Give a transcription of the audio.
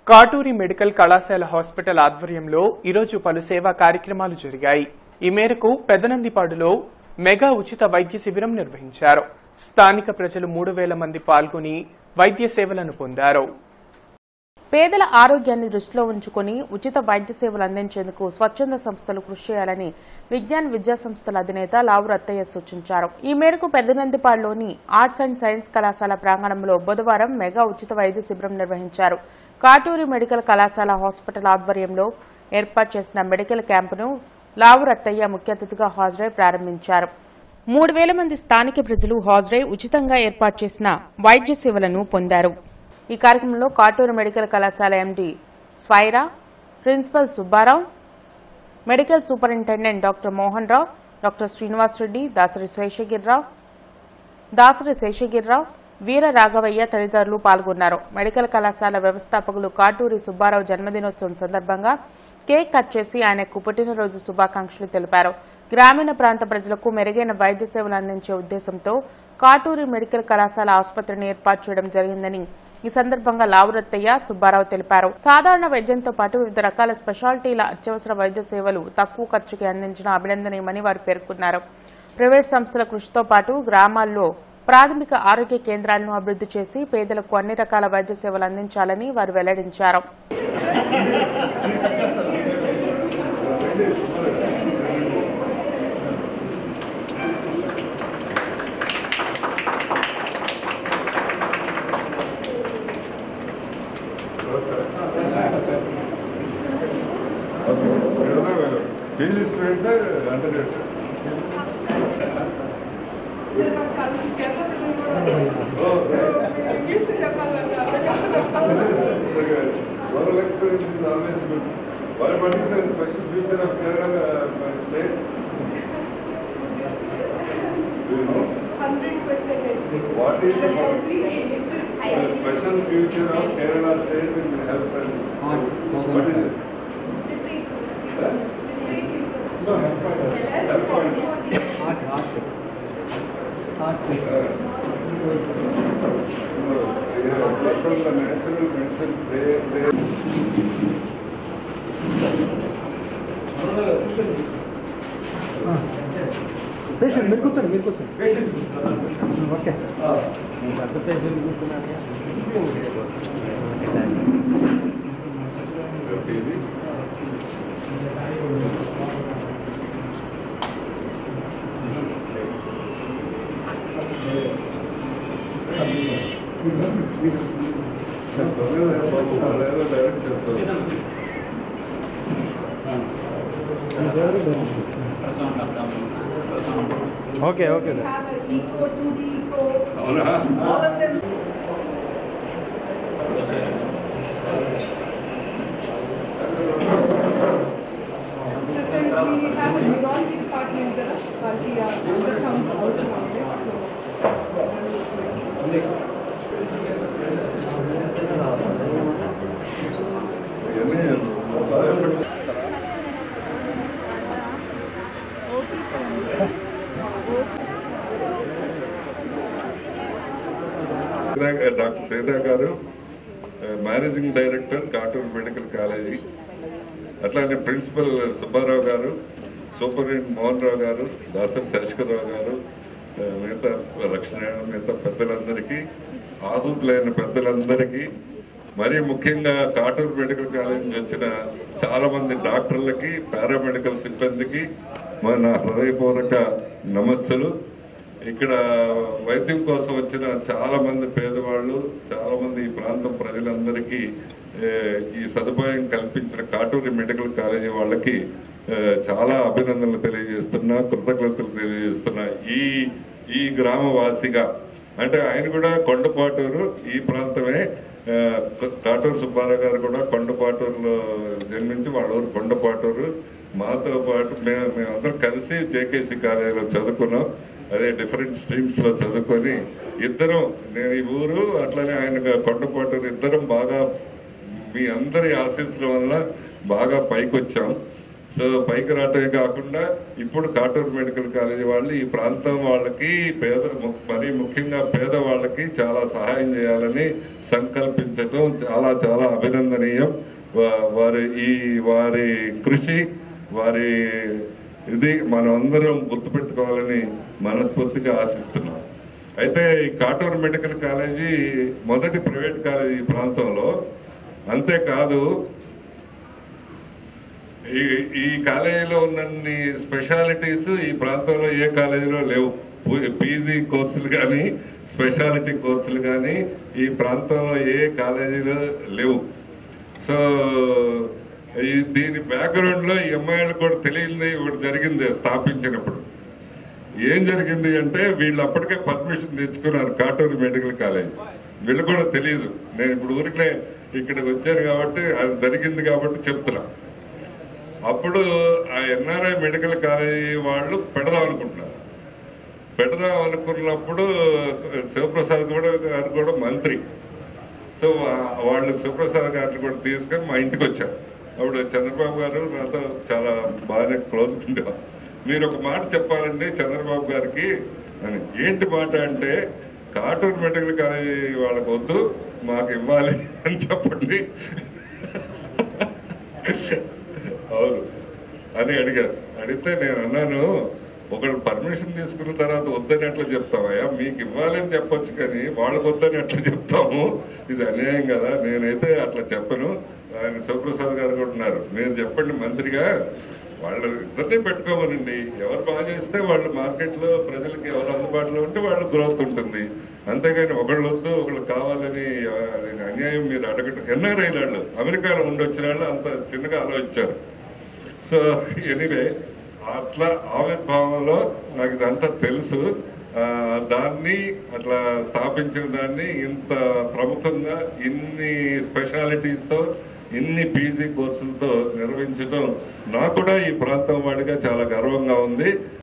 Katuri medical కళాశాల hospital ఆధ్వర్యంలో ఈరోజు పలు సేవా కార్యక్రమాలు జరిగాయి ఈ మేరకు పెదనందిపాడులో మెగా ఉచిత వైద్య శిబిరం నిర్వహించారు స్థానిక ప్రజలు మూడు వేల మంది పాల్గొని వైద్య సేవలను పొందారు పేదల ఆరోగ్యాన్ని దృష్టిలో ఉంచుకుని ఉచిత వైద్య సేవలు అందించేందుకు స్వచ్ఛంద సంస్థలు కృషి చేయాలని విజ్ఞాన్ విద్యా సంస్థల అధినేత లావు రత్తయ్య సూచించారు ఈ మేరకు పెద్దనందిపాడులోని ఆర్ట్స్ అండ్ సైన్స్ కళాశాల ప్రాంగణంలో బుధవారం మెగా ఉచిత వైద్య శిబిరం నిర్వహించారు కాటూరి మెడికల్ కళాశాల హాస్పిటల్ ఆధ్వర్యంలో ఏర్పాటు చేసిన మెడికల్ క్యాంపును లావు రత్తయ్య ముఖ్య అతిథిగా హాజరై ప్రారంభించారు మూడు వేల మంది స్థానిక ప్రజలు హాజరై ఉచితంగా ఏర్పాటు చేసిన వైద్య సేవలను పొందారు ఈ కార్యక్రమంలో కాటూరు మెడికల్ కళాశాల ఎండీ స్వైరా principal Subbarao medical superintendent doctor Mohan Rao doctor Srinivas Reddy Dasari Seshagirirao Dasari Seshagirirao Veera Raghavaiah తదితరులు పాల్గొన్నారు మెడికల్ కళాశాల వ్యవస్థాపకులు కాటూరి సుబ్బారావు జన్మదినోత్సవం సందర్భంగా కేక్ కట్ చేసి ఆయనకు పుట్టినరోజు శుభాకాంక్షలు తెలిపారు గ్రామీణ ప్రాంత ప్రజలకు మెరుగైన వైద్య సేవలు అందించే ఉద్దేశంతో కాటూరి మెడికల్ కళాశాల ఆసుపత్రిని ఏర్పాటు చేయడం జరిగిందని ఈ సందర్భంగా లావురత్తయ్య సుబ్బారావు తెలిపారు సాధారణ వైద్యంతో పాటు వివిధ రకాల స్పెషాలిటీల అత్యవసర వైద్య సేవలు తక్కువ ఖర్చుకి అందించడం అభినందనీయమని వారు పేర్కొన్నారు ప్రైవేట్ సంస్థల కృషితో పాటు గ్రామాల్లో ప్రాథమిక ఆరోగ్య కేంద్రాలను అభివృద్ధి చేసి పేదలకు అన్ని రకాల వైద్య సేవలు అందించాలని వారు వెల్లడించారు PG student under overall experience is always good what what is the special future of Kerala state Do you know? What is the special future of Kerala state in health and what is it? Health point. Yeah, because the natural medicine, they, they. Patient మీరు కూర్చోండి మీరు కూర్చోండి okay Okay, ఇది. చెప్పలేదు, బాబు, వాళ్ళేదో direct చెప్తారు. Okay okay sir అవునా Recently, we have a neurology department there, but the uh, ultrasounds also wanted, so. ఇవన్నీ బాగా ఎఫెక్ట్ డాక్టర్ సీతా గారు managing director Katuru medical college అట్లానే ప్రిన్సిపల్ సుబ్బారావు గారు సూపరింటెండెంట్ మోహన్ రావు గారు దాసరి శేషకరావు గారు ఆ, మిగతా రక్షణ మిగతా పెద్దలందరికీ ఆహుతులైన పెద్దలందరికీ మరీ ముఖ్యంగా కాటూరు మెడికల్ కాలేజ్ నుంచి వచ్చిన చాలా మంది డాక్టర్లకి పారామెడికల్ సిబ్బందికి మన హృదయపూర్వక నమస్సులు ఇక్కడ వైద్యం కోసం వచ్చిన చాలా మంది పేదవాళ్ళు చాలా మంది ఈ ప్రాంతం ప్రజలందరికీ ఏ, ఈ సదుపాయం కల్పించిన కాటూరి మెడికల్ కాలేజీ వాళ్ళకి ఏ, చాలా అభినందనలు తెలియజేస్తున్నా కృతజ్ఞతలు తెలియజేస్తున్నా ఈ ఈ గ్రామవాసిగా అంటే ఆయన కూడా కొండపాటూరు ఈ ప్రాంతమే ఆ, కాటూరు సుబ్బారావు గారు కూడా కొండపాటూరులో జన్మించి వాళ్ళ ఊరు కొండపాటూరు మాతో పాటు మేము మేమందరం కలిసి జేకేసీ కాలేజీలో చదువుకున్నాం అదే డిఫరెంట్ స్ట్రీమ్స్ లో చదువుకొని ఇద్దరం నేను ఈ ఊరు అట్లనే ఆయన కొండపాటూరు ఇద్దరం బాగా మీ అందరి ఆశీస్సుల వల్ల బాగా పైకి వచ్చాం సో పైకి రావటమే కాకుండా ఇప్పుడు కాటూరు మెడికల్ కాలేజీ వాళ్ళు ఈ ప్రాంతం వాళ్ళకి పేద ము- మరీ ముఖ్యంగా పేద వాళ్ళకి చాలా సహాయం చేయాలని సంకల్పించడం చాలా చాలా అభినందనీయం వా- వారి ఈ వారి కృషి వారి ఇది మనం అందరం గుర్తుపెట్టుకోవాలని మనస్ఫూర్తిగా ఆశిస్తున్నాం అయితే ఈ కాటూరు మెడికల్ కాలేజీ మొదటి ప్రైవేట్ కాలేజీ ఈ ప్రాంతంలో అంతేకాదు ఈ ఈ కాలేజీలో ఉన్నన్ని స్పెషాలిటీస్ ఈ ప్రాంతంలో ఏ కాలేజీలో లేవు పీజీ కోర్సులు కానీ స్పెషాలిటీ కోర్సులు కానీ ఈ ప్రాంతంలో ఏ కాలేజీలో లేవు సో ఈ దీని బ్యాక్గ్రౌండ్ లో ఈ అమ్మాయిలకు కూడా తెలియదు ఒకటి జరిగింది స్థాపించినప్పుడు ఏం జరిగింది అంటే వీళ్ళు అప్పటికే పర్మిషన్ తెచ్చుకున్నారు కాటూరు మెడికల్ కాలేజ్ వీళ్ళు కూడా తెలియదు నేను ఇప్పుడు ఊరికే ఇక్కడికి వచ్చాను కాబట్టి అది జరిగింది కాబట్టి చెప్తున్నా అప్పుడు ఆ ఎన్ఆర్ఐ మెడికల్ కాలేజీ వాళ్ళు పెడదాం అనుకుంటున్నారు పెడదాం అనుకున్నప్పుడు శివప్రసాద్ కూడా గారు కూడా మంత్రి సో వా- వాళ్ళు శివప్రసాద్ గారిని కూడా తీసుకొని మా ఇంటికి వచ్చారు అప్పుడు చంద్రబాబు గారు నాతో చాలా బాగా క్లోజ్ ఉండేవారు మీరు ఒక మాట చెప్పాలండి చంద్రబాబు గారికి అని ఏంటి మాట అంటే కాటూరు మెడికల్ కాలేజీ వాళ్ళకి వద్దు మాకు ఇవ్వాలి అని చెప్పండి అవును అని అడిగారు అడిగితే నేను అన్నాను ఒకళ్ళు పర్మిషన్ తీసుకున్న తర్వాత వద్దని ఎట్లా చెప్తావయ్యా మీకు ఇవ్వాలని చెప్పొచ్చు కానీ వాళ్ళకి వద్దని ఎట్లా చెప్తాము ఇది అన్యాయం కదా నేనైతే అట్లా చెప్పను ఆయన శివప్రసాద్ గారు కూడా ఉన్నారు మీరు చెప్పండి మంత్రిగా వాళ్ళు ఇద్దరిని పెట్టుకోమనండి ఎవరు బాగా చేస్తే వాళ్ళు మార్కెట్లో ప్రజలకి ఎవరు అందుబాటులో ఉంటే వాళ్ళ గ్రోత్ ఉంటుంది అంతేగాని ఒకళ్ళు వద్దు ఒకళ్ళు కావాలని ఆ, అది అన్యాయం మీరు అడగటం ఎన్ఆర్ఐ వాళ్ళు అమెరికాలో ఉండొచ్చిన వాళ్ళు అంత చిన్నగా ఆలోచించారు సో ఎనీవే అట్లా ఆవిర్భావంలో నాకు ఇదంతా తెలుసు ఆ, దాన్ని అట్లా స్థాపించిన దాన్ని ఇంత ప్రముఖంగా ఇన్ని స్పెషాలిటీస్తో ఇన్ని పీజీ కోర్సులతో నిర్వహించడం నాకు కూడా ఈ ప్రాంతం వాడిగా చాలా గర్వంగా ఉంది